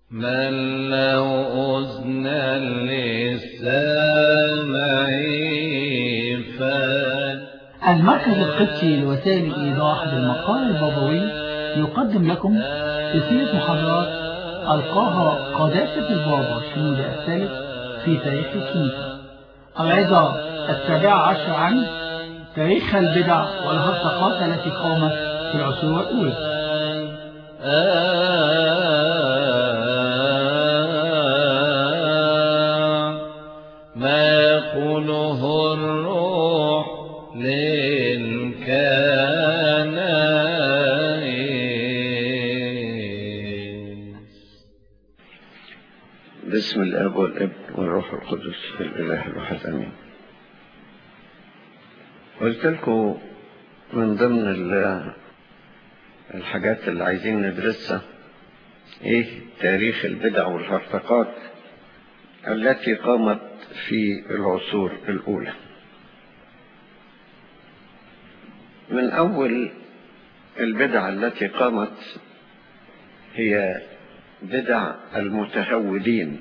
من له أذنا للسامع فل المركز القدسي لوسائل الإيضاح بالمقال البابوي يقدم لكم سلسلة محاضرات ألقاها قداسة البابا شنودة الثالث في تاريخ الكنيسة العظة السابعة عشر عن تاريخ البدع والهرطقات التي قامت في العصور الأولى ما يقوله الروح للكنائس بسم الاب والابن والروح القدس الاله الواحد امين قلت لكم من ضمن ال- الحاجات اللي عايزين ندرسها ايه تاريخ البدع والهرطقات التي قامت في العصور الاولى من اول البدع التي قامت هي بدع المتهودين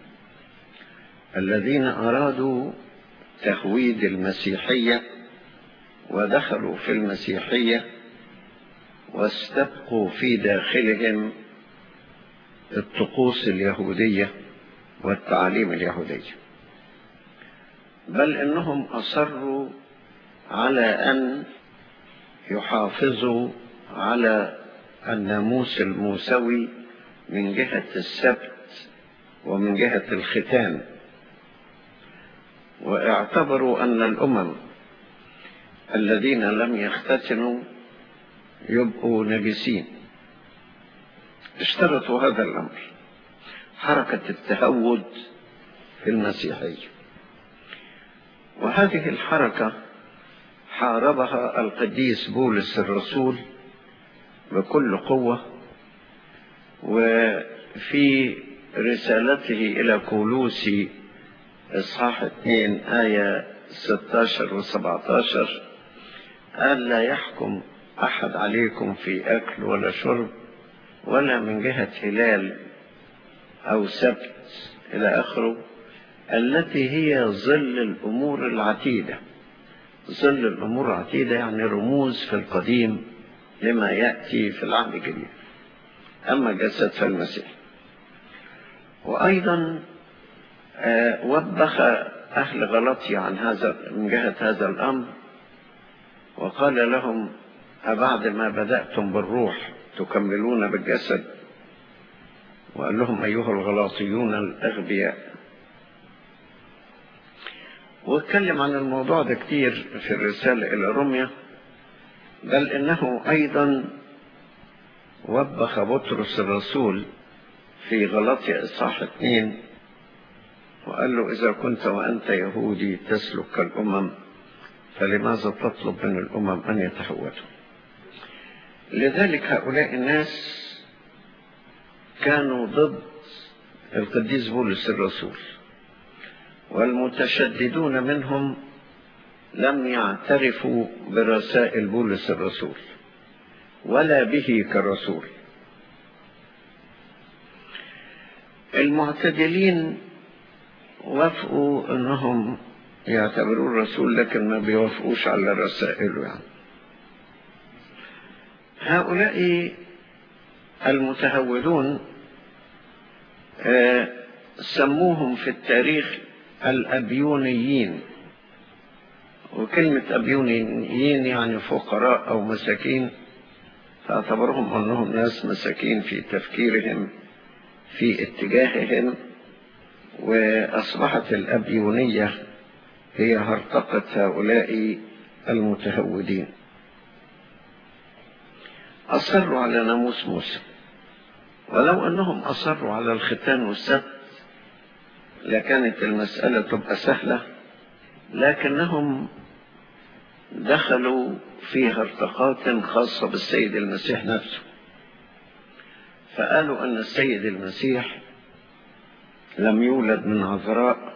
الذين ارادوا تهويد المسيحيه ودخلوا في المسيحيه واستبقوا في داخلهم الطقوس اليهوديه والتعاليم اليهوديه بل انهم اصروا على ان يحافظوا على الناموس الموسوي من جهه السبت ومن جهه الختان واعتبروا ان الامم الذين لم يختتنوا يبقوا نجسين اشترطوا هذا الامر حركه التهود في المسيحيه وهذه الحركه حاربها القديس بولس الرسول بكل قوه وفي رسالته الى كولوسي اصحاح 2 ايه 16 و 17 قال لا يحكم احد عليكم في اكل ولا شرب ولا من جهه هلال او سبت الى اخره التي هي ظل الامور العتيده ظل الامور العتيده يعني رموز في القديم لما ياتي في العهد الجديد اما جسد فالمسيح وايضا آه، وبخ اهل غلطي عن هذا من جهه هذا الامر وقال لهم أبعد ما بدأتم بالروح تكملون بالجسد وقال لهم أيها الغلاطيون الأغبياء واتكلم عن الموضوع ده كتير في الرسالة إلى روميا بل إنه أيضا وبخ بطرس الرسول في غلطية إصحاح اثنين وقال له إذا كنت وأنت يهودي تسلك كالأمم فلماذا تطلب من الأمم أن يتهودوا لذلك هؤلاء الناس كانوا ضد القديس بولس الرسول والمتشددون منهم لم يعترفوا برسائل بولس الرسول ولا به كرسول المعتدلين وافقوا انهم يعتبروه الرسول لكن ما بيوافقوش على رسائله يعني هؤلاء المتهودون آه، سموهم في التاريخ الأبيونيين وكلمة أبيونيين يعني فقراء أو مساكين فاعتبرهم أنهم ناس مساكين في تفكيرهم في اتجاههم وأصبحت الأبيونية هي هرطقة هؤلاء المتهودين أصروا على ناموس موسى ولو أنهم أصروا على الختان والسبت لكانت المسألة تبقى سهلة لكنهم دخلوا في هرطقات خاصة بالسيد المسيح نفسه فقالوا أن السيد المسيح لم يولد من عذراء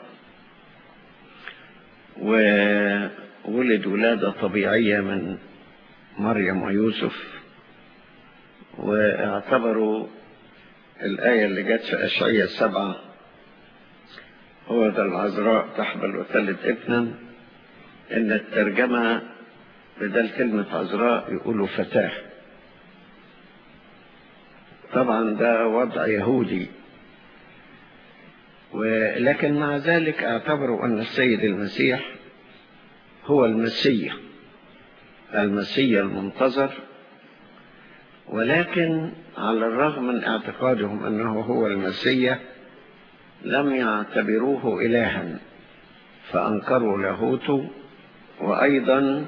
وولد ولادة طبيعية من مريم ويوسف واعتبروا الآية اللي جت في أشعية سبعة هو ذا العذراء تحمل وتلد ابنا إن الترجمة بدل كلمة عذراء يقولوا فتاة طبعا ده وضع يهودي ولكن مع ذلك اعتبروا أن السيد المسيح هو المسيح المسيح المنتظر ولكن على الرغم من اعتقادهم أنه هو المسيح لم يعتبروه إلها فأنكروا لاهوته وأيضا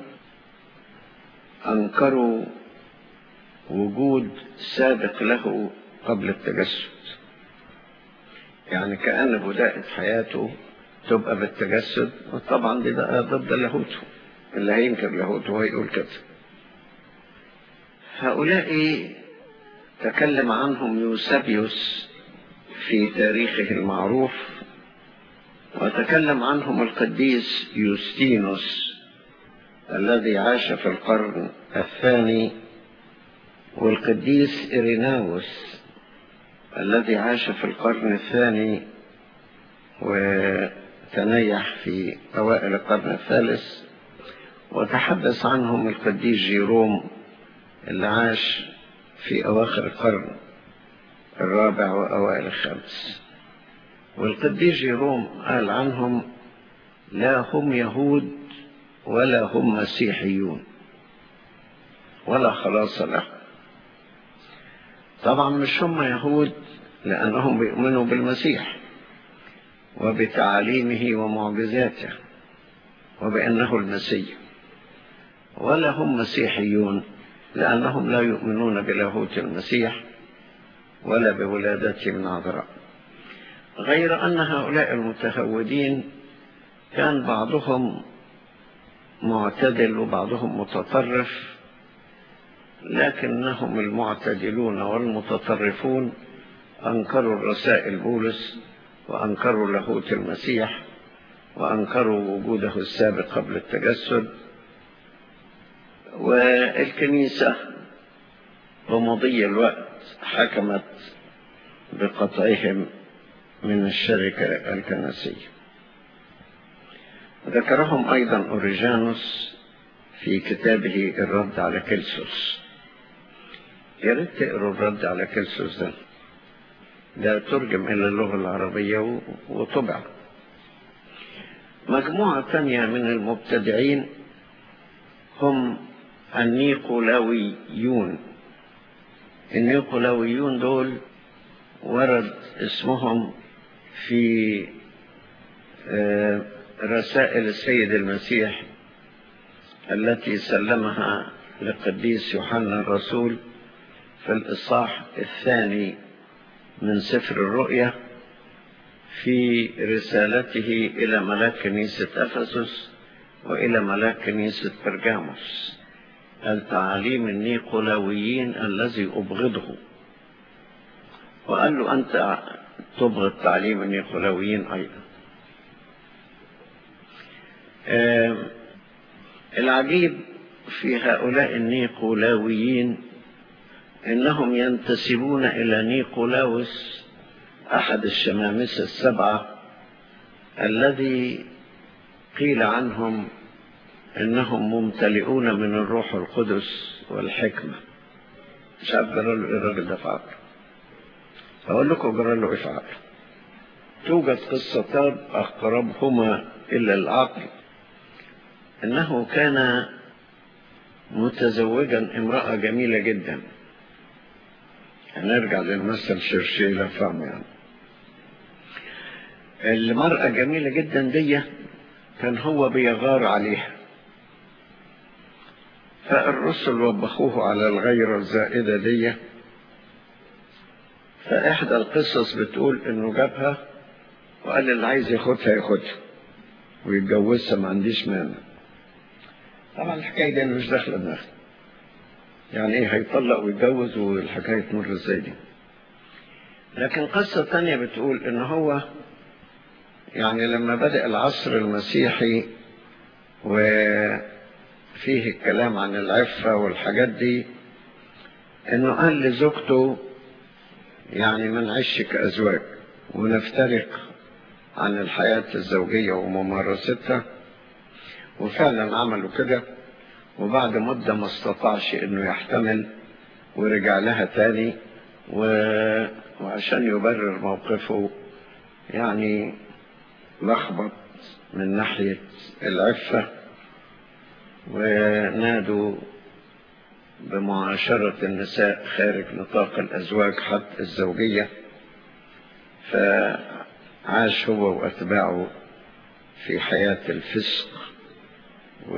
أنكروا وجود سابق له قبل التجسد يعني كأن بداية حياته تبقى بالتجسد وطبعا دي بقى ضد لاهوته اللي هينكر لاهوته هيقول كده هؤلاء تكلم عنهم يوسبيوس في تاريخه المعروف وتكلم عنهم القديس يوستينوس الذي عاش في القرن الثاني والقديس إريناوس الذي عاش في القرن الثاني وتنيح في أوائل القرن الثالث وتحدث عنهم القديس جيروم اللي عاش في أواخر القرن الرابع وأوائل الخامس والقديس جيروم قال عنهم لا هم يهود ولا هم مسيحيون ولا خلاص لهم طبعا مش هم يهود لأنهم بيؤمنوا بالمسيح وبتعاليمه ومعجزاته وبأنه المسيح ولا هم مسيحيون لأنهم لا يؤمنون بلاهوت المسيح ولا بولادته من عذراء غير أن هؤلاء المتهودين كان بعضهم معتدل وبعضهم متطرف لكنهم المعتدلون والمتطرفون أنكروا الرسائل بولس وأنكروا لاهوت المسيح وأنكروا وجوده السابق قبل التجسد والكنيسة بمضي الوقت حكمت بقطعهم من الشركة الكنسية ذكرهم أيضا أوريجانوس في كتابه الرد على كيلسوس يا ريت تقروا الرد على كيلسوس ده ده ترجم إلى اللغة العربية وطبع مجموعة تانية من المبتدعين هم النيقولاويون النيقولاويون دول ورد اسمهم في رسائل السيد المسيح التي سلمها للقديس يوحنا الرسول في الإصحاح الثاني من سفر الرؤيا في رسالته إلى ملاك كنيسة أفسس وإلى ملاك كنيسة برجاموس التعاليم النيقولاويين الذي أبغضه وقال له أنت تبغض تعليم النيقولاويين أيضا العجيب في هؤلاء النيقولاويين إنهم ينتسبون إلى نيقولاوس أحد الشمامسة السبعة الذي قيل عنهم إنهم ممتلئون من الروح القدس والحكمة مش عارف جرى له إيه الراجل ده فعل أقول لكم جرى له إيه فعل توجد قصتان أقربهما إلى العقل إنه كان متزوجا امرأة جميلة جدا هنرجع للمثل شرشيلة فهم يعني المرأة جميلة جدا دي كان هو بيغار عليها فالرسل وبخوه على الغيرة الزائدة دي فإحدى القصص بتقول إنه جابها وقال اللي عايز ياخدها ياخدها ويتجوزها ما عنديش مانع طبعا الحكاية دي مش داخلة دماغي يعني ايه هيطلق ويتجوز والحكاية تمر ازاي دي لكن قصة تانية بتقول ان هو يعني لما بدأ العصر المسيحي وفيه الكلام عن العفة والحاجات دي انه قال لزوجته يعني ما نعيش كأزواج ونفترق عن الحياة الزوجية وممارستها وفعلا عملوا كده وبعد مدة ما استطاعش انه يحتمل ورجع لها تاني و... وعشان يبرر موقفه يعني لخبط من ناحية العفة ونادوا بمعاشرة النساء خارج نطاق الأزواج حتى الزوجية فعاش هو وأتباعه في حياة الفسق و...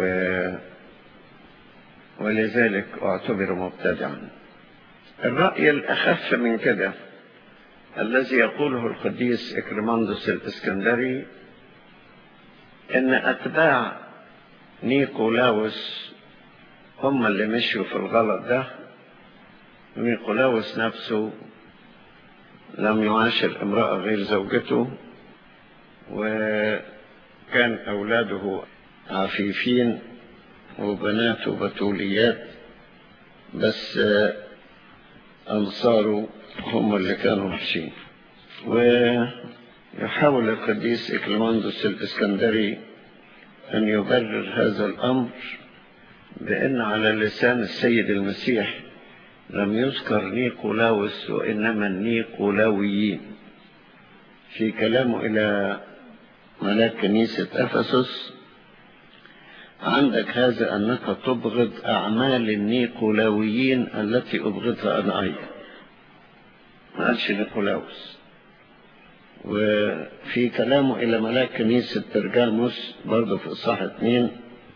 ولذلك اعتبر مبتدعا الرأي الأخف من كده الذي يقوله القديس إكرماندس الإسكندري إن أتباع نيقولاوس هم اللي مشوا في الغلط ده نيقولاوس نفسه لم يعاشر امرأة غير زوجته وكان أولاده عفيفين وبناته بتوليات بس أنصاره هم اللي كانوا وحشين ويحاول القديس إكليماندوس الإسكندري أن يبرر هذا الأمر بأن على لسان السيد المسيح لم يذكر نيقولاوس وإنما النيقولاويين في كلامه إلى ملاك كنيسة أفسس عندك هذا أنك تبغض أعمال النيقولاويين التي أبغضها أنا أيضا ما قالش نيقولاوس وفي كلامه إلى ملاك كنيسة برجاموس برضه في إصحاح اتنين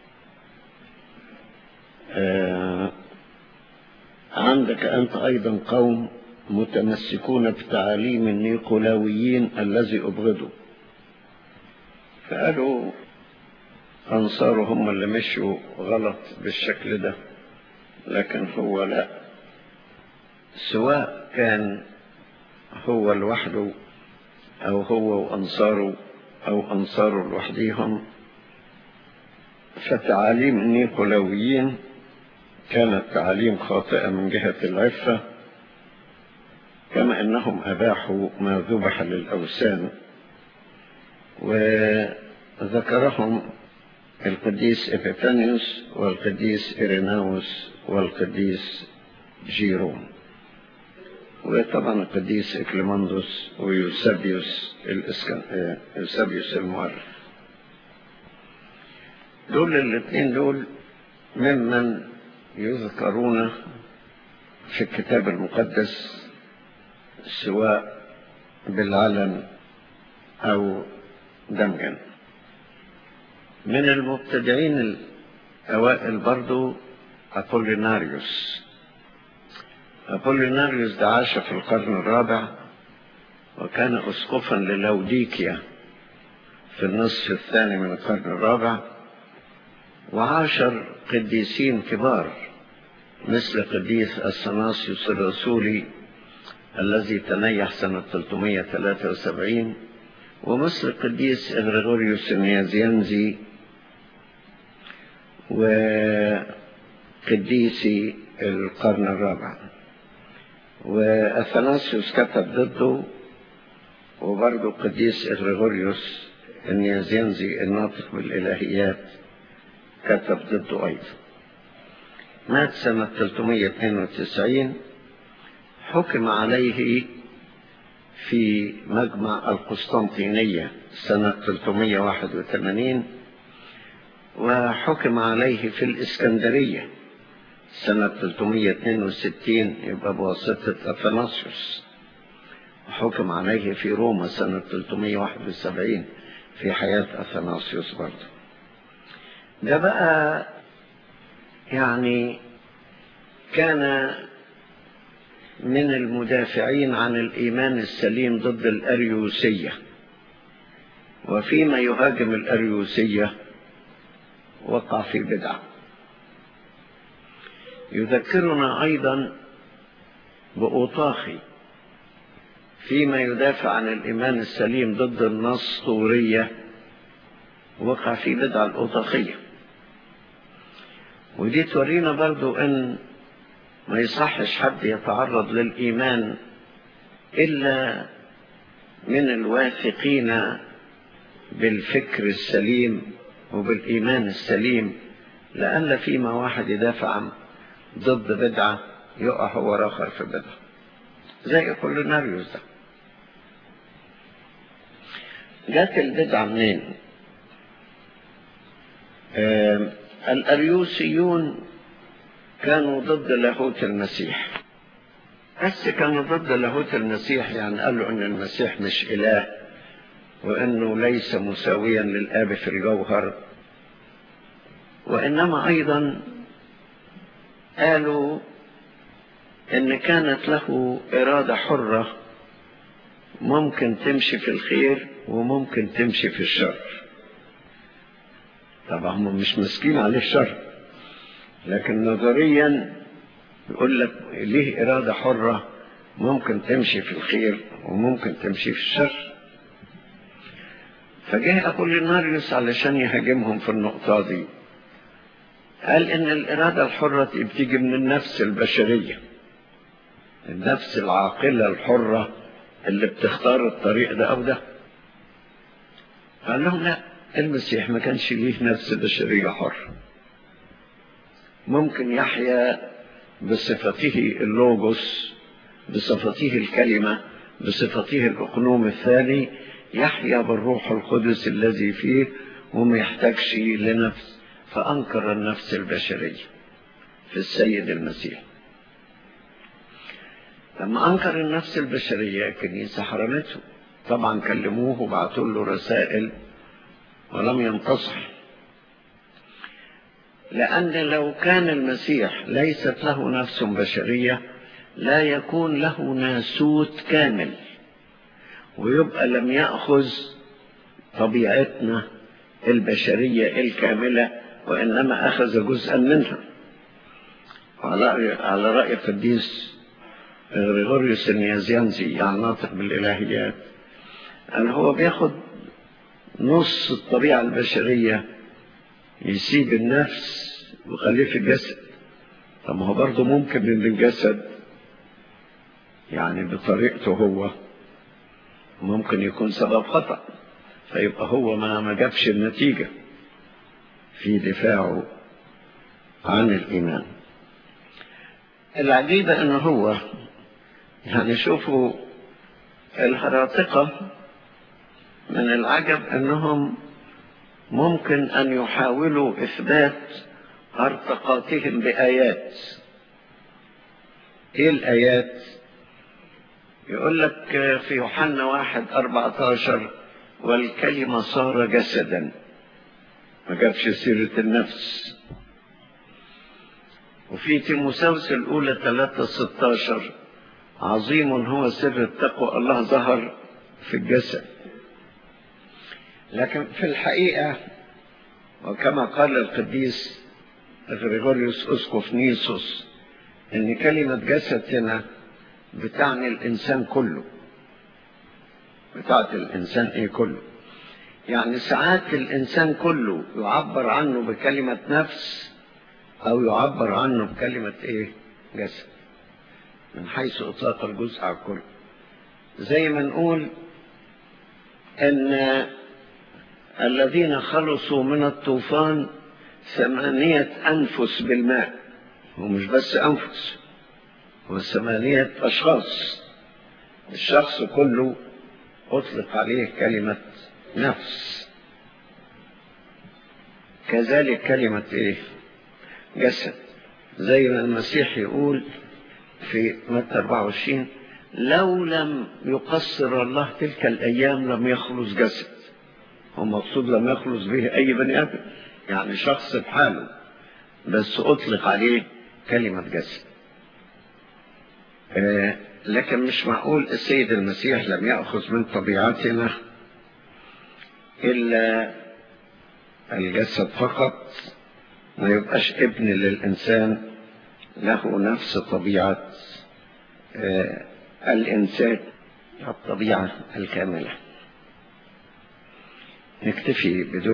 آه عندك أنت أيضا قوم متمسكون بتعاليم النيقولاويين الذي أبغضه فقالوا أنصاره هم اللي مشوا غلط بالشكل ده لكن هو لا سواء كان هو لوحده أو هو وأنصاره أو أنصاره لوحديهم فتعاليم النيقولاويين كانت تعاليم خاطئة من جهة العفة كما أنهم أباحوا ما ذبح للأوثان وذكرهم القديس إبيفانيوس والقديس إيريناوس والقديس جيرون وطبعا القديس إكليماندوس ويوسابيوس الإسكن... يوسابيوس المؤرخ دول الاثنين دول ممن يذكرون في الكتاب المقدس سواء بالعلن أو دمجا من المبتدعين الأوائل برضو أبوليناريوس أبوليناريوس ده عاش في القرن الرابع وكان أسقفا للوديكيا في النصف الثاني من القرن الرابع وعاشر قديسين كبار مثل قديس الثناسيوس الرسولي الذي تنيح سنة 373 ومثل قديس غريغوريوس النيازيانزي وقديسي القرن الرابع وأثناسيوس كتب ضده وبرضه قديس غريغوريوس النيازيانزي الناطق بالإلهيات كتب ضده أيضا مات سنة 392 حكم عليه في مجمع القسطنطينية سنة 381 وحكم عليه في الإسكندرية سنة 362 يبقى بواسطة أثناسيوس وحكم عليه في روما سنة 371 في حياة أثناسيوس برضه ده بقى يعني كان من المدافعين عن الإيمان السليم ضد الأريوسية وفيما يهاجم الأريوسية وقع في بدعة يذكرنا أيضا بأوطاخي فيما يدافع عن الإيمان السليم ضد النسطورية وقع في بدعة الأوطاخية ودي تورينا برضو أن ما يصحش حد يتعرض للإيمان إلا من الواثقين بالفكر السليم وبالإيمان السليم لأن فيما واحد يدافع ضد بدعة يقع هو آخر في بدعة زي كولوناريوس ده جات البدعة منين؟ آه الأريوسيون كانوا ضد لاهوت المسيح بس كانوا ضد لاهوت المسيح يعني قالوا ان المسيح مش اله وانه ليس مساويا للاب في الجوهر وانما ايضا قالوا ان كانت له اراده حره ممكن تمشي في الخير وممكن تمشي في الشر طبعا هم مش مسكين عليه الشر لكن نظريا يقول لك ليه إرادة حرة ممكن تمشي في الخير وممكن تمشي في الشر فجاء أبوليناريوس علشان يهاجمهم في النقطة دي قال إن الإرادة الحرة بتيجي من النفس البشرية النفس العاقلة الحرة اللي بتختار الطريق ده أو ده قال لهم لا المسيح ما كانش ليه نفس بشرية حرة ممكن يحيا بصفته اللوجوس بصفته الكلمة بصفته الأقنوم الثاني يحيا بالروح القدس الذي فيه وما يحتاجش لنفس فأنكر النفس البشرية في السيد المسيح لما أنكر النفس البشرية الكنيسة حرمته طبعا كلموه وبعتوا له رسائل ولم ينتصح لأن لو كان المسيح ليست له نفس بشرية لا يكون له ناسوت كامل ويبقى لم يأخذ طبيعتنا البشرية الكاملة وإنما أخذ جزءا منها على على رأي القديس غريغوريوس النيازيانزي يعني ناطق بالإلهيات أن هو بياخد نص الطبيعة البشرية يسيب النفس ويخليه في الجسد طب ما هو برضه ممكن ان الجسد يعني بطريقته هو ممكن يكون سبب خطأ فيبقى هو ما ما جابش النتيجة في دفاعه عن الإيمان العجيبة ان هو يعني شوفوا الهراطقة من العجب انهم ممكن أن يحاولوا إثبات ارتقاتهم بآيات إيه الآيات؟ يقول لك في يوحنا واحد أربعة عشر والكلمة صار جسدا ما جابش سيرة النفس وفي تيموساوس الأولى ثلاثة ستاشر عظيم هو سر التقوى الله ظهر في الجسد لكن في الحقيقة وكما قال القديس غريغوريوس أسقف نيسوس إن كلمة جسد هنا بتعني الإنسان كله بتاعت الإنسان إيه كله يعني ساعات الإنسان كله يعبر عنه بكلمة نفس أو يعبر عنه بكلمة إيه جسد من حيث إطلاق الجزء على الكل زي ما نقول إن الذين خلصوا من الطوفان ثمانية أنفس بالماء ومش بس أنفس هو ثمانية أشخاص الشخص كله أطلق عليه كلمة نفس كذلك كلمة إيه جسد زي ما المسيح يقول في متى 24 لو لم يقصر الله تلك الأيام لم يخلص جسد هو مقصود لم يخلص به أي بني آدم يعني شخص بحاله بس أطلق عليه كلمة جسد آه لكن مش معقول السيد المسيح لم يأخذ من طبيعتنا إلا الجسد فقط ما يبقاش ابن للإنسان له نفس طبيعة آه الإنسان الطبيعة الكاملة نكتفي بدون